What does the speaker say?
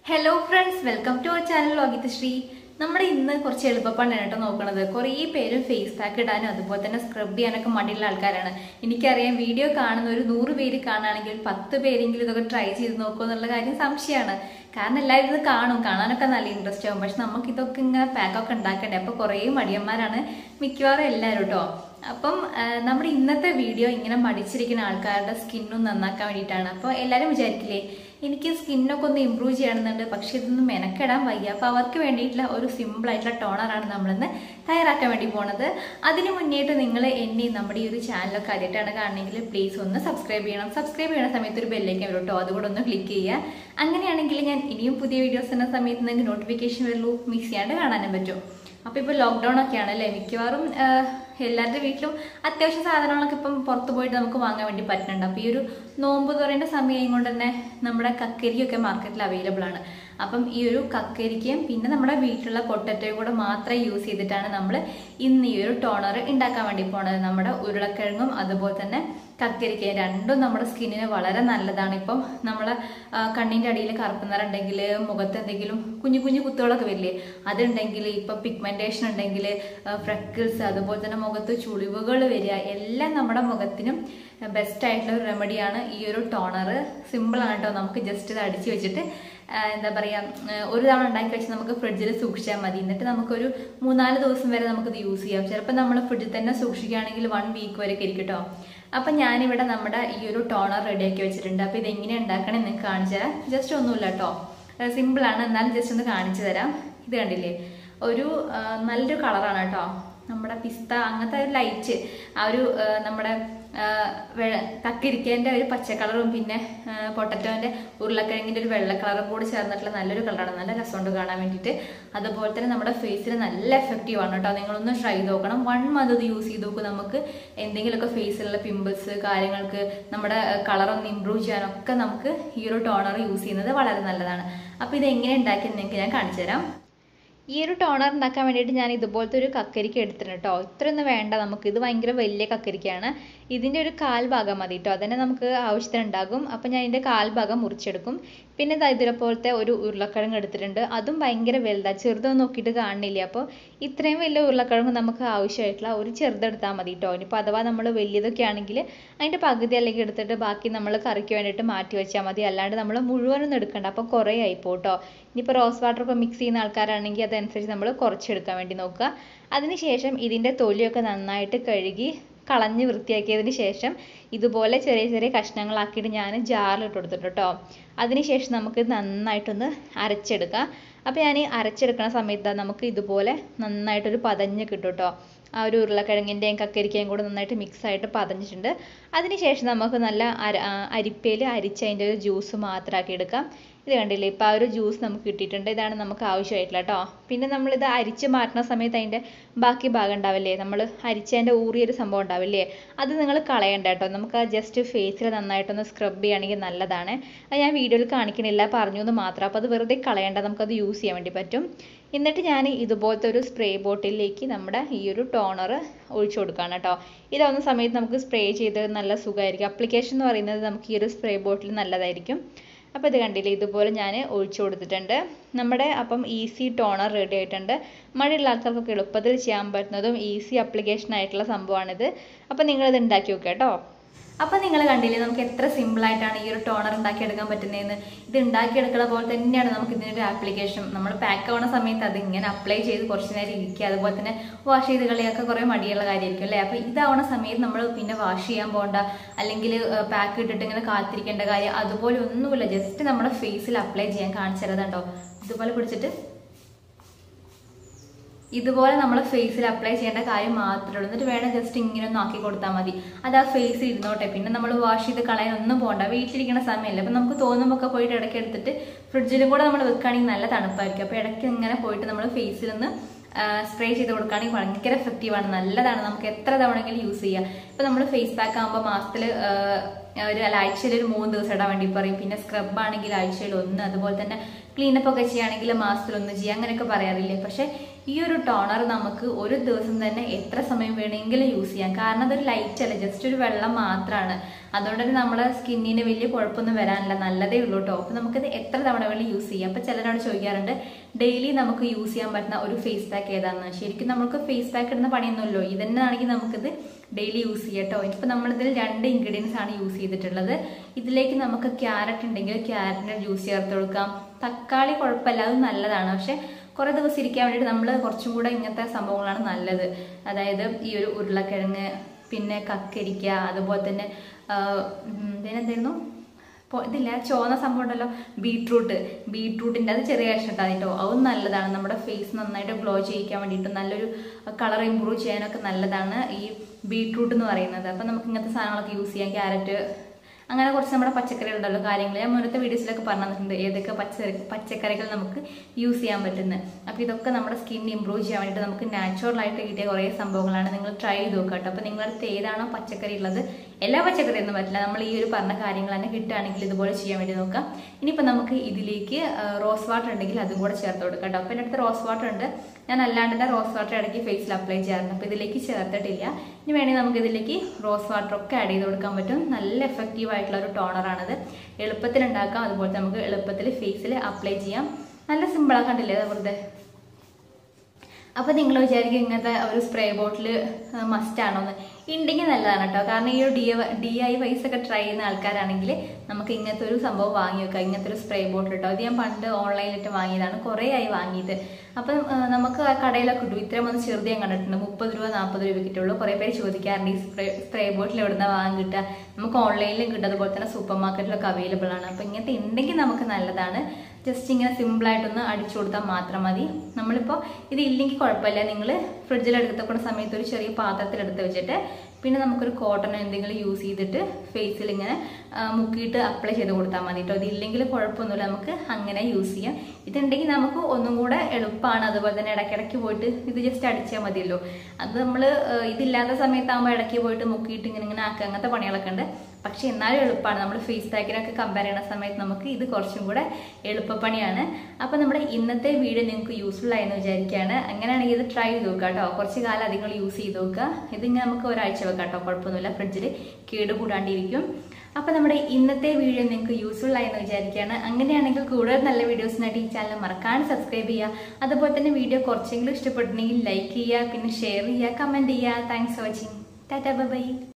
hello friends welcome to our channel Lokith Sree നമ്മുടെ ഇന്ന് കുറച്ച് എളുപ്പപ്പണിയാണ് കേട്ടോ നോക്കണത് കുറേ പേര് ഫേസ് പാക്ക് ഇടാനും അതുപോലെ തന്നെ സ്ക്രബ് ചെയ്യാനൊക്കെ മടിയുള്ള ആൾക്കാരാണ് എനിക്കറിയാം വീഡിയോ കാണുന്ന ഒരു നൂറ് പേര് കാണുകയാണെങ്കിൽ പത്ത് പേരെങ്കിലും ഇതൊക്കെ ട്രൈ ചെയ്ത് നോക്കുമോ എന്നുള്ള കാര്യം സംശയമാണ് കാരണം എല്ലാവരും ഇത് കാണും കാണാനൊക്കെ നല്ല ഇൻട്രസ്റ്റ് ആവും പക്ഷെ നമുക്ക് ഇതൊക്കെ ഇങ്ങനെ പാക്കൊക്കെ ഉണ്ടാക്കണ്ടേ അപ്പോൾ കുറേ മടിയന്മാരാണ് മിക്കവാറും എല്ലാവരും കേട്ടോ അപ്പം ആ, നമ്മുടെ ഇന്നത്തെ വീഡിയോ ഇങ്ങനെ മടിച്ചിരിക്കുന്ന ആൾക്കാരുടെ സ്കിന്നും നന്നാക്കാൻ വേണ്ടിയിട്ടാണ് അപ്പോൾ എല്ലാവരും വിചാരിക്കില്ലേ എനിക്ക് സ്കിന്നൊക്കെ ഒന്ന് ഇമ്പ്രൂവ് ചെയ്യണമെന്നുണ്ട് പക്ഷെ ഇതൊന്നും മെനക്കെടാൻ വയ്യ അപ്പോൾ അവർക്ക് വേണ്ടിയിട്ടുള്ള ഒരു സിമ്പിൾ ആയിട്ടുള്ള ടോണറാണ് നമ്മളിന്ന് തയ്യാറാക്കാൻ വേണ്ടി പോണത് അതിന് മുന്നേറ്റ് നിങ്ങൾ എന്നെ നമ്മുടെ ഈ ഒരു ചാനലൊക്കെ ആദ്യമായിട്ടാണ് കാണണമെങ്കിൽ പ്ലീസ് ഒന്ന് സബ്സ്ക്രൈബ് ചെയ്യണം സബ്സ്ക്രൈബ് ചെയ്യുന്ന സമയത്ത് ഒരു ബെല്ലേക്ക് വരും കേട്ടോ അതുകൂടെ ഒന്ന് ക്ലിക്ക് ചെയ്യുക അങ്ങനെയാണെങ്കിൽ ഞാൻ ഇനിയും പുതിയ വീഡിയോസ് എന്ന സമയത്ത് നിങ്ങൾക്ക് നോട്ടിഫിക്കേഷൻ വരുള്ളൂ മിസ് ചെയ്യാണ്ട് കാണാനും പറ്റും അപ്പോൾ ഇപ്പോൾ ലോക്ക്ഡൗൺ ഒക്കെയാണ് അല്ലേ മിക്കവാറും ആഹ്, എല്ലാവരുടെ വീട്ടിലും അത്യാവശ്യ സാധനങ്ങളൊക്കെ ഇപ്പം പുറത്ത് പോയിട്ട് നമുക്ക് വാങ്ങാൻ വേണ്ടി പറ്റുന്നുണ്ട് അപ്പോൾ ഈ ഒരു നോമ്പ് തുറേണ്ട സമയം കൊണ്ട് തന്നെ നമ്മുടെ കക്കരിയൊക്കെ മാർക്കറ്റിൽ അവൈലബിൾ ആണ് അപ്പം ഈ ഒരു കക്കരിക്കയും പിന്നെ നമ്മുടെ വീട്ടിലുള്ള പൊട്ടറ്റോയും കൂടെ മാത്രം യൂസ് ചെയ്തിട്ടാണ് നമ്മൾ ഇന്ന് ഈ ഒരു ടോണർ ഉണ്ടാക്കാൻ വേണ്ടി പോണത് നമ്മുടെ ഉരുളക്കിഴങ്ങും അതുപോലെ തന്നെ കക്കരിക്കയും രണ്ടും നമ്മുടെ സ്കിന്നിന് വളരെ നല്ലതാണ് ഇപ്പം നമ്മളെ ആ, കണ്ണിൻ്റെ അടിയിൽ കറുപ്പ് നിറം ഉണ്ടെങ്കിൽ മുഖത്ത് എന്തെങ്കിലും കുഞ്ഞു കുഞ്ഞു കുത്തുകളൊക്കെ വരില്ലേ അതുണ്ടെങ്കിൽ ഇപ്പം പിഗ്മെൻറ്റേഷൻ ഉണ്ടെങ്കിൽ ഫ്രെക്കിൾസ് അതുപോലെ തന്നെ മുഖത്ത് ചുളിവുകൾ വരിക എല്ലാം നമ്മുടെ മുഖത്തിനും ബെസ്റ്റ് ആയിട്ടുള്ള ഒരു റെമഡിയാണ് ഈ ഒരു ടോണർ സിമ്പിളാണ് കേട്ടോ നമുക്ക് ജസ്റ്റ് ഇത് അടിച്ച് വെച്ചിട്ട് ആ, എന്താ പറയുക ഒരു തവണ ഉണ്ടാക്കി വെച്ച് നമുക്ക് ഫ്രിഡ്ജിൽ സൂക്ഷിച്ചാൽ മതി എന്നിട്ട് നമുക്കൊരു മൂന്നാല് ദിവസം വരെ നമുക്കിത് യൂസ് ചെയ്യാം ചിലപ്പോൾ നമ്മൾ ഫ്രിഡ്ജിൽ തന്നെ സൂക്ഷിക്കുകയാണെങ്കിൽ വൺ വീക്ക് വരെയൊക്കെ ഇരിക്കും കേട്ടോ അപ്പം ഞാനിവിടെ നമ്മുടെ ഈ ഒരു ടോണർ റെഡിയാക്കി വെച്ചിട്ടുണ്ട് അപ്പോൾ ഇത് എങ്ങനെ ഉണ്ടാക്കണേ നിങ്ങൾക്ക് കാണിച്ചു തരാം ജസ്റ്റ് ഒന്നുമില്ല കേട്ടോ സിമ്പിളാണ് എന്നാലും ജസ്റ്റ് ഒന്ന് കാണിച്ചു തരാം ഇത് കണ്ടില്ലേ ഒരു ആ, നല്ലൊരു കളറാണ് കേട്ടോ നമ്മുടെ പിസ്ത അങ്ങനത്തെ ഒരു ലൈറ്റ് ആ ഒരു ആ, നമ്മുടെ ആ, വെ- കക്കരിക്കേൻ്റെ ഒരു പച്ച കളറും പിന്നെ പൊട്ടറ്റോൻ്റെ ഉരുളക്കിഴങ്ങിൻ്റെ ഒരു വെള്ള കളറും കൂടി ചേർന്നിട്ടുള്ള നല്ലൊരു കളറാണ് നല്ല രസമുണ്ട് കാണാൻ വേണ്ടിയിട്ട് അതുപോലെ തന്നെ നമ്മുടെ ഫേസിൽ നല്ല എഫക്റ്റീവ് ആണ് കേട്ടോ നിങ്ങളൊന്ന് ട്രൈ ചെയ്ത് നോക്കണം വൺ മന്ത് ഇത് യൂസ് ചെയ്ത് നോക്കും നമുക്ക് എന്തെങ്കിലുമൊക്കെ ഫേസിലുള്ള പിമ്പിൾസ് കാര്യങ്ങൾക്ക് നമ്മുടെ കളറൊന്ന് ഇമ്പ്രൂവ് ചെയ്യാനൊക്കെ നമുക്ക് ഈ ഒരു ടോണർ യൂസ് ചെയ്യുന്നത് വളരെ നല്ലതാണ് അപ്പോൾ ഇത് എങ്ങനെ ഉണ്ടാക്കിയെന്ന് നിങ്ങൾക്ക് ഞാൻ കാണിച്ചു തരാം ഈ ഒരു ടോണർ ഉണ്ടാക്കാൻ വേണ്ടിയിട്ട് ഞാൻ ഇതുപോലത്തെ ഒരു കക്കരിക്ക എടുത്തിട്ടുണ്ട് കേട്ടോ ഇത്രയൊന്നും വേണ്ട നമുക്ക് ഇത് ഭയങ്കര വലിയ കക്കരിക്കയാണ് ഇതിൻ്റെ ഒരു കാൽ ഭാഗം മതി കേട്ടോ അതന്നെ നമുക്ക് ആവശ്യത്തിനുണ്ടാകും അപ്പോൾ ഞാൻ ഇതിൻ്റെ കാൽ ഭാഗം മുറിച്ചെടുക്കും പിന്നെ ദാ ഇതിനെപ്പോലത്തെ ഒരു ഉരുളക്കിഴങ്ങ് എടുത്തിട്ടുണ്ട് അതും ഭയങ്കര വലുതാണ് ചെറുതൊന്നും നോക്കിയിട്ട് കാണുന്നില്ല അപ്പോൾ ഇത്രയും വലിയ ഉരുളക്കിഴങ്ങ് നമുക്ക് ആവശ്യമായിട്ടുള്ള ഒരു ചെറുതെടുത്താൽ മതി കേട്ടോ ഇനിയിപ്പോൾ അഥവാ നമ്മൾ വലിയതൊക്കെ ആണെങ്കിൽ അതിൻ്റെ പകുതി അല്ലെങ്കിൽ എടുത്തിട്ട് ബാക്കി നമ്മൾ കറിക്ക് വേണ്ടിയിട്ട് മാറ്റി വെച്ചാൽ മതി അല്ലാണ്ട് നമ്മൾ മുഴുവനൊന്നും എടുക്കണ്ട അപ്പോൾ കുറേ ആയിപ്പോ കേട്ടോ ഇനിയിപ്പോൾ റോസ് വാട്ടർ ഒക്കെ മിക്സ് ചെയ്യുന്ന ആൾക്കാരാണെങ്കിൽ അതനുസരിച്ച് നമ്മൾ കുറച്ചെടുക്കാൻ വേണ്ടി നോക്കുക അതിനുശേഷം ഇതിൻ്റെ തൊലിയൊക്കെ നന്നായിട്ട് കഴുകി കളഞ്ഞ് വൃത്തിയാക്കിയതിന് ശേഷം ഇതുപോലെ ചെറിയ ചെറിയ കഷ്ണങ്ങളാക്കിയിട്ട് ഞാൻ ജാറിലിട്ട് കൊടുത്തിട്ട് കേട്ടോ അതിനുശേഷം നമുക്ക് ഇത് നന്നായിട്ടൊന്ന് അരച്ചെടുക്കാം അപ്പോൾ ഞാൻ ഈ അരച്ചെടുക്കുന്ന സമയത്ത് ദാ നമുക്ക് ഇതുപോലെ നന്നായിട്ടൊരു പതഞ്ഞ് കിട്ടും കേട്ടോ ആ ഒരു ഉരുളക്കിഴങ്ങിൻ്റെയും കക്കരിക്കയും കൂടെ നന്നായിട്ട് മിക്സ് ആയിട്ട് പതഞ്ഞിട്ടുണ്ട് അതിനുശേഷം നമുക്ക് നല്ല അര അരിപ്പയിൽ അരിച്ച് അതിൻ്റെ ഒരു ജ്യൂസ് മാത്രമാക്കി എടുക്കാം ഇത് കണ്ടില്ലേ ഇപ്പോൾ ആ ഒരു ജ്യൂസ് നമുക്ക് കിട്ടിയിട്ടുണ്ട് ഇതാണ് നമുക്ക് ആവശ്യമായിട്ടുള്ള കേട്ടോ പിന്നെ നമ്മളിത് അരിച്ച് മാറ്റുന്ന സമയത്ത് അതിൻ്റെ ബാക്കി ഭാഗം ഉണ്ടാവില്ലേ നമ്മൾ അരിച്ചതിൻ്റെ ഊറിയൊരു സംഭവം ഉണ്ടാവില്ലേ അത് നിങ്ങൾ കളയണ്ട കേട്ടോ നമുക്ക് ആ ജസ്റ്റ് ഫേസിൽ നന്നായിട്ടൊന്ന് സ്ക്രബ് ചെയ്യുകയാണെങ്കിൽ നല്ലതാണ് അത് ഞാൻ വീഡിയോയിൽ കാണിക്കണില്ല പറഞ്ഞു എന്ന് മാത്രം അപ്പോൾ അത് വെറുതെ കളയണ്ട നമുക്കത് യൂസ് ചെയ്യാൻ വേണ്ടി പറ്റും എന്നിട്ട് ഞാൻ ഇതുപോലത്തെ ഒരു സ്പ്രേ ബോട്ടിലേക്ക് നമ്മുടെ ഈ ഒരു ടോണർ ഒഴിച്ചു കൊടുക്കുകയാണ് കേട്ടോ ഇതാവുന്ന സമയത്ത് നമുക്ക് സ്പ്രേ ചെയ്ത് നല്ല സുഖമായിരിക്കും അപ്ലിക്കേഷൻ എന്ന് പറയുന്നത് നമുക്ക് ഈ ഒരു സ്പ്രേ ബോട്ടിൽ നല്ലതായിരിക്കും അപ്പോൾ ഇത് കണ്ടില്ലേ ഇതുപോലെ ഞാൻ ഒഴിച്ചു കൊടുത്തിട്ടുണ്ട് നമ്മുടെ അപ്പം ഈസി ടോണർ റെഡി ആയിട്ടുണ്ട് മഴയുള്ള ആൾക്കാർക്കൊക്കെ എളുപ്പത്തിൽ ചെയ്യാൻ പറ്റുന്നതും ഈസി അപ്ലിക്കേഷൻ ആയിട്ടുള്ള സംഭവമാണിത് അപ്പോൾ നിങ്ങളിത് ഉണ്ടാക്കി നോക്കുക കേട്ടോ അപ്പോൾ നിങ്ങൾ കണ്ടില്ലേ നമുക്ക് എത്ര സിമ്പിളായിട്ടാണ് ഈ ഒരു ടോണർ ഉണ്ടാക്കിയെടുക്കാൻ പറ്റുന്നതെന്ന് ഇത് ഉണ്ടാക്കിയെടുക്കുന്ന പോലെ തന്നെയാണ് നമുക്ക് ഇതിനൊരു ആപ്ലിക്കേഷൻ നമ്മൾ പാക്ക് ആവുന്ന സമയത്ത് അത് ഇങ്ങനെ അപ്ലൈ ചെയ്ത് കുറച്ച് നേരം ഇരിക്കുക അതുപോലെ തന്നെ വാഷ് ചെയ്ത് കളിയൊക്കെ കുറേ മടിയുള്ള കാര്യമായിരിക്കും അല്ലേ അപ്പോൾ ഇതാവണ സമയത്ത് നമ്മൾ പിന്നെ വാഷ് ചെയ്യാൻ പോകണ്ട അല്ലെങ്കിൽ പാക്ക് ഇട്ടിട്ട് ഇങ്ങനെ കാത്തിരിക്കേണ്ട കാര്യം അതുപോലെ ഒന്നുമില്ല ജസ്റ്റ് നമ്മുടെ ഫേസിൽ അപ്ലൈ ചെയ്യാൻ കാണിച്ചു തരതുണ്ടോ ഇതുപോലെ പിടിച്ചിട്ട് ഇതുപോലെ നമ്മൾ ഫേസിൽ അപ്ലൈ ചെയ്യേണ്ട കാര്യം മാത്രമേ ഉള്ളൂ എന്നിട്ട് വേണം ജസ്റ്റ് ഇങ്ങനെ ഒന്ന് ആക്കി കൊടുത്താൽ മതി അത് ആ ഫേസിൽ ഇരുന്നോട്ടെ പിന്നെ നമ്മൾ വാഷ് ചെയ്ത് കളയാൻ ഒന്നും പോകണ്ട വീട്ടിലിരിക്കുന്ന സമയമല്ലേ അപ്പം നമുക്ക് തോന്നുമ്പോൾ ഒക്കെ പോയിട്ട് ഇടയ്ക്ക് എടുത്തിട്ട് ഫ്രിഡ്ജിലും കൂടെ നമ്മൾ വെക്കുകയാണെങ്കിൽ നല്ല തണുപ്പായിരിക്കും അപ്പോൾ ഇടയ്ക്ക് ഇങ്ങനെ പോയിട്ട് നമ്മൾ ഫേസിൽ ഒന്ന് സ്പ്രേ ചെയ്ത് കൊടുക്കുകയാണെങ്കിൽ ഭയങ്കര എഫക്റ്റീവാണ് നല്ലതാണ് നമുക്ക് എത്ര തവണയെങ്കിലും യൂസ് ചെയ്യാം ഇപ്പം നമ്മൾ ഫേസ് പാക്ക് ആകുമ്പോൾ മാസത്തിൽ ഒരു അല്ല ആഴ്ചയിൽ ഒരു മൂന്ന് ദിവസം ഇടാൻ വേണ്ടി പറയും പിന്നെ സ്ക്രബ് ആണെങ്കിൽ ആഴ്ചയിൽ ഒന്ന് അതുപോലെ തന്നെ ക്ലീനപ്പ് ഒക്കെ ചെയ്യുകയാണെങ്കിൽ മാസത്തിൽ ഒന്ന് ചെയ്യുക അങ്ങനെയൊക്കെ പറയാറില്ലേ പക്ഷേ ഈ ഒരു ടോണർ നമുക്ക് ഒരു ദിവസം തന്നെ എത്ര സമയം വേണമെങ്കിലും യൂസ് ചെയ്യാം കാരണം അതൊരു ലൈറ്റ് അല്ല ജസ്റ്റ് ഒരു വെള്ളം മാത്രമാണ് അതുകൊണ്ട് തന്നെ നമ്മുടെ സ്കിന്നിന് വലിയ കുഴപ്പമൊന്നും വരാനില്ല നല്ലതേ ഉള്ളൂ കേട്ടോ അപ്പോൾ നമുക്കിത് എത്ര തവണ വേണമെങ്കിലും യൂസ് ചെയ്യാം അപ്പോൾ ചിലരോട് ചോദിക്കാറുണ്ട് ഡെയിലി നമുക്ക് യൂസ് ചെയ്യാൻ പറ്റുന്ന ഒരു ഫേസ് പാക്ക് ഏതാണെന്ന് ശരിക്കും നമുക്ക് ഫേസ് പാക്ക് ഇടുന്ന പണിയൊന്നുമല്ലോ ഇതന്നെ ആണെങ്കിൽ നമുക്കിത് ഡെയിലി യൂസ് ചെയ്യാം കേട്ടോ ഇനിയിപ്പോൾ നമ്മളിതിൽ രണ്ട് ഇൻഗ്രീഡിയൻസ് ആണ് യൂസ് ചെയ്തിട്ടുള്ളത് ഇതിലേക്ക് നമുക്ക് ക്യാരറ്റ് ഉണ്ടെങ്കിൽ ക്യാരറ്റിൻ്റെ ജ്യൂസ് ചേർത്ത് കൊടുക്കാം തക്കാളി കുഴപ്പമില്ല അത് നല്ലതാണ് പക്ഷെ കുറേ ദിവസം ഇരിക്കാൻ വേണ്ടിയിട്ട് നമ്മൾ കുറച്ചും കൂടെ ഇങ്ങനത്തെ സംഭവങ്ങളാണ് നല്ലത് അതായത് ഈ ഒരു ഉരുളക്കിഴങ്ങ് പിന്നെ കക്കരിക്ക അതുപോലെ തന്നെ ഇതിനെന്തായിരുന്നു ഇപ്പോൾ ഇതില്ല ചോന്ന സംഭവം ഉണ്ടല്ലോ ബീട്രൂട്ട് ബീട്രൂട്ടിൻ്റെ അത് ചെറിയ കഷ്ണം കേട്ടോ അതും നല്ലതാണ് നമ്മുടെ ഫേസ് നന്നായിട്ട് ഗ്ലോ ചെയ്യിക്കാൻ വേണ്ടിയിട്ട് നല്ലൊരു കളർ ഇമ്പ്രൂവ് ചെയ്യാനൊക്കെ നല്ലതാണ് ഈ ബീട്രൂട്ട് എന്ന് പറയുന്നത് അപ്പം നമുക്ക് ഇങ്ങനത്തെ സാധനങ്ങളൊക്കെ യൂസ് ചെയ്യാം ക്യാരറ്റ് അങ്ങനെ കുറച്ച് നമ്മുടെ പച്ചക്കറികളുണ്ടല്ലോ കാര്യങ്ങൾ ഞാൻ മുന്നത്തെ വീഡിയോസിലൊക്കെ പറഞ്ഞു തന്നിട്ടുണ്ട് ഏതൊക്കെ പച്ചക്കറി പച്ചക്കറികൾ നമുക്ക് യൂസ് ചെയ്യാൻ പറ്റുന്നത് അപ്പോൾ ഇതൊക്കെ നമ്മുടെ സ്കിൻ ഇമ്പ്രൂവ് ചെയ്യാൻ വേണ്ടിയിട്ട് നമുക്ക് നാച്ചുറൽ ആയിട്ട് കിട്ടിയ കുറേ സംഭവങ്ങളാണ് നിങ്ങൾ ട്രൈ ചെയ്ത് നോക്കുക കേട്ടോ അപ്പോൾ നിങ്ങളുടെ അടുത്ത് ഏതാണോ പച്ചക്കറി ഉള്ളത് എല്ലാ പച്ചക്കറിയൊന്നും പറ്റില്ല നമ്മൾ ഈ ഒരു പറഞ്ഞ കാര്യങ്ങൾ തന്നെ കിട്ടുകയാണെങ്കിൽ ഇതുപോലെ ചെയ്യാൻ വേണ്ടി നോക്കാം ഇനിയിപ്പോൾ നമുക്ക് ഇതിലേക്ക് റോസ് വാട്ടർ ഉണ്ടെങ്കിൽ അതും കൂടെ ചേർത്ത് കൊടുക്കാം കേട്ടോ അപ്പോൾ എൻ്റെ അടുത്ത് റോസ് വാട്ടർ ഉണ്ട് ഞാൻ അല്ലാണ്ട് തന്നെ റോസ് വാട്ടർ ഇടയ്ക്ക് ഫേസിൽ അപ്ലൈ ചെയ്യാറുണ്ട് അപ്പോൾ ഇതിലേക്ക് ചേർത്തിട്ടില്ല ഇനി വേണമെങ്കിൽ നമുക്ക് ഇതിലേക്ക് റോസ് വാട്ടർ ഒക്കെ ആഡ് ചെയ്ത് കൊടുക്കാൻ പറ്റും നല്ല എഫക്റ്റീവ് ആയിട്ടുള്ള ഒരു ടോണറാണത് എളുപ്പത്തിൽ ഉണ്ടാക്കാം അതുപോലെ നമുക്ക് എളുപ്പത്തിൽ ഫേസിൽ അപ്ലൈ ചെയ്യാം നല്ല സിമ്പിളാണ് കണ്ടില്ലേ അത് വെറുതെ അപ്പോൾ നിങ്ങൾ വിചാരിക്കും ഇങ്ങനത്തെ ഒരു സ്പ്രേ ബോട്ടിൽ മസ്റ്റ് ആണോ എന്ന് ഉണ്ടെങ്കിൽ നല്ലതാണ് കേട്ടോ കാരണം ഈ ഒരു ഡി ഡി ഐ വൈസ് ഒക്കെ ട്രൈ ചെയ്യുന്ന ആൾക്കാരാണെങ്കിൽ നമുക്ക് ഇങ്ങനത്തെ ഒരു സംഭവം വാങ്ങി വെക്കാം ഇങ്ങനത്തെ ഒരു സ്പ്രേ ബോട്ടിൽ കേട്ടോ ഇത് ഞാൻ പണ്ട് ഓൺലൈനിലിട്ട് വാങ്ങിയതാണ് കുറേ ആയി വാങ്ങിയത് അപ്പം നമുക്ക് ആ കടയിലൊക്കെ കിട്ടും ഇത്രയും ഒന്ന് ചെറുത് ഞാൻ കണ്ടിട്ടുണ്ട് മുപ്പത് രൂപ നാൽപ്പത് രൂപ കിട്ടുള്ളൂ കുറേ പേര് ചോദിക്കാറുണ്ട് ഈ സ്പ്രേ സ്പ്രേ ബോട്ടിൽ എവിടുന്ന വാങ്ങാൻ കിട്ടുക നമുക്ക് ഓൺലൈനിലും കിട്ടും അതുപോലെ തന്നെ സൂപ്പർ മാർക്കറ്റിലൊക്കെ അവൈലബിൾ ആണ് അപ്പം ഇങ്ങനത്തെ ഉണ്ടെങ്കിൽ നമുക്ക് നല്ലതാണ് ജസ്റ്റ് ഇങ്ങനെ സിമ്പിളായിട്ടൊന്ന് അടിച്ചു കൊടുത്താൽ മാത്രം മതി നമ്മളിപ്പോൾ ഇത് ഇല്ലെങ്കിൽ കുഴപ്പമില്ല നിങ്ങൾ ഫ്രിഡ്ജിൽ എടുക്കുന്ന സമയത്ത് ഒരു ചെറിയ പാത്രത്തിൽ എടുത്ത് വെച്ചിട്ട് പിന്നെ നമുക്കൊരു കോട്ടൺ എന്തെങ്കിലും യൂസ് ചെയ്തിട്ട് ഫേസിൽ ഇങ്ങനെ മുക്കിയിട്ട് അപ്ലൈ ചെയ്ത് കൊടുത്താൽ മതി കേട്ടോ ഇതില്ലെങ്കിൽ കുഴപ്പമൊന്നുമില്ല നമുക്ക് അങ്ങനെ യൂസ് ചെയ്യാം ഇതുണ്ടെങ്കിൽ നമുക്ക് ഒന്നും കൂടെ എളുപ്പമാണ് അതുപോലെ തന്നെ ഇടയ്ക്കിടയ്ക്ക് പോയിട്ട് ഇത് ജസ്റ്റ് അടിച്ചാൽ മതിയല്ലോ അത് നമ്മൾ ഇതില്ലാത്ത സമയത്താകുമ്പോൾ ഇടയ്ക്ക് പോയിട്ട് മുക്കിയിട്ട് ഇങ്ങനെ ഇങ്ങനെ ആക്കുക അങ്ങനത്തെ പണികളൊക്കെ ഉണ്ട് പക്ഷെ എന്നാലും എളുപ്പമാണ് നമ്മൾ ഫേസ് പാക്കിനൊക്കെ കമ്പയർ ചെയ്യുന്ന സമയത്ത് നമുക്ക് ഇത് കുറച്ചും കൂടെ എളുപ്പപ്പണിയാണ് അപ്പോൾ നമ്മുടെ ഇന്നത്തെ വീഡിയോ നിങ്ങൾക്ക് യൂസ്ഫുൾ ആയെന്ന് വിചാരിക്കുകയാണ് അങ്ങനെയാണെങ്കിൽ ഇത് ട്രൈ ചെയ്ത് നോക്കുക കേട്ടോ കുറച്ച് കാലം അധികം യൂസ് ചെയ്ത് നോക്കുക ഇതിങ്ങനെ നമുക്ക് ഒരാഴ്ച വെക്കാം കേട്ടോ കുഴപ്പമൊന്നുമില്ല ഫ്രിഡ്ജിൽ കേടുകൂടാണ്ടിരിക്കും അപ്പോൾ നമ്മുടെ ഇന്നത്തെ വീഡിയോ നിങ്ങൾക്ക് യൂസ്ഫുൾ ആയെന്ന് വിചാരിക്കുകയാണ് അങ്ങനെയാണെങ്കിൽ കൂടുതൽ നല്ല വീഡിയോസിനായിട്ട് ഈ ചാനൽ മറക്കാൻ സബ്സ്ക്രൈബ് ചെയ്യുക അതുപോലെ തന്നെ വീഡിയോ കുറച്ചെങ്കിലും ഇഷ്ടപ്പെട്ടിട്ടുണ്ടെങ്കിൽ ലൈക്ക് ചെയ്യുക പിന്നെ ഷെയർ ചെയ്യുക കമൻറ്റ് ചെയ്യുക thanks for watching tata by